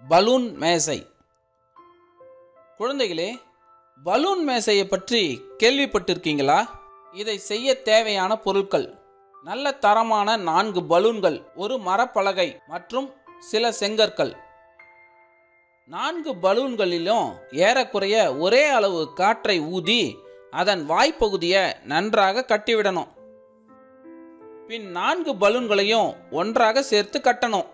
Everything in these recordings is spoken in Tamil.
பலூன் மேசை குழந்தைகளே பலூன் மேசையை பற்றி கேள்விப்பட்டிருக்கீங்களா இதை செய்ய தேவையான பொருட்கள் நல்ல தரமான நான்கு பலூன்கள் ஒரு மரப்பலகை மற்றும் சில செங்கற்கள் நான்கு பலூன்களிலும் ஏறக்குறைய ஒரே அளவு காற்றை ஊதி அதன் வாய்ப்பகுதியை நன்றாக கட்டிவிடணும் பின் நான்கு பலூன்களையும் ஒன்றாக சேர்த்து கட்டணும்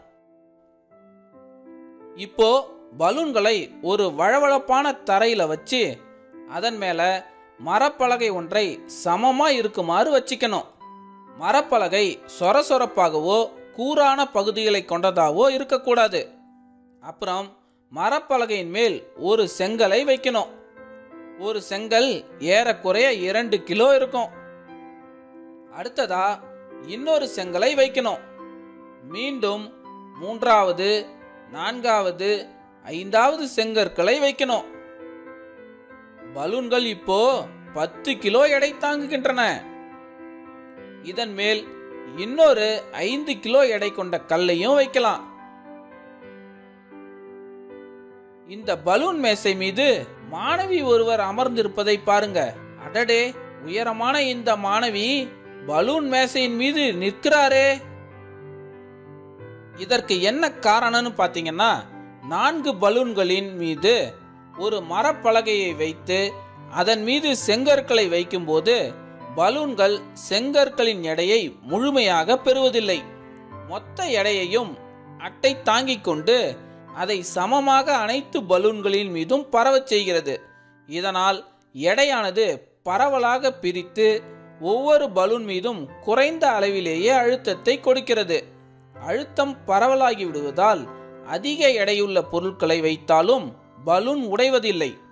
இப்போ பலூன்களை ஒரு வழவழப்பான தரையில வச்சு அதன் மேல மரப்பலகை ஒன்றை சமமா இருக்குமாறு வச்சுக்கணும் மரப்பலகை சொரசொரப்பாகவோ கூரான பகுதிகளை கொண்டதாவோ இருக்கக்கூடாது அப்புறம் மரப்பலகையின் மேல் ஒரு செங்கலை வைக்கணும் ஒரு செங்கல் ஏறக்குறைய இரண்டு கிலோ இருக்கும் அடுத்ததா இன்னொரு செங்கலை வைக்கணும் மீண்டும் மூன்றாவது நான்காவது ஐந்தாவது செங்கற்களை வைக்கணும் பலூன்கள் இப்போ பத்து கிலோ எடை தாங்குகின்றன இதன் மேல் இன்னொரு ஐந்து கிலோ எடை கொண்ட கல்லையும் வைக்கலாம் இந்த பலூன் மேசை மீது மாணவி ஒருவர் அமர்ந்திருப்பதை பாருங்க அடடே உயரமான இந்த மாணவி பலூன் மேசையின் மீது நிற்கிறாரே இதற்கு என்ன காரணம்னு பார்த்தீங்கன்னா நான்கு பலூன்களின் மீது ஒரு மரப்பலகையை வைத்து அதன் மீது செங்கற்களை வைக்கும்போது பலூன்கள் செங்கற்களின் எடையை முழுமையாக பெறுவதில்லை மொத்த எடையையும் அட்டை தாங்கிக் கொண்டு அதை சமமாக அனைத்து பலூன்களின் மீதும் பரவச் செய்கிறது இதனால் எடையானது பரவலாக பிரித்து ஒவ்வொரு பலூன் மீதும் குறைந்த அளவிலேயே அழுத்தத்தை கொடுக்கிறது அழுத்தம் பரவலாகி விடுவதால் அதிக எடையுள்ள பொருட்களை வைத்தாலும் பலூன் உடைவதில்லை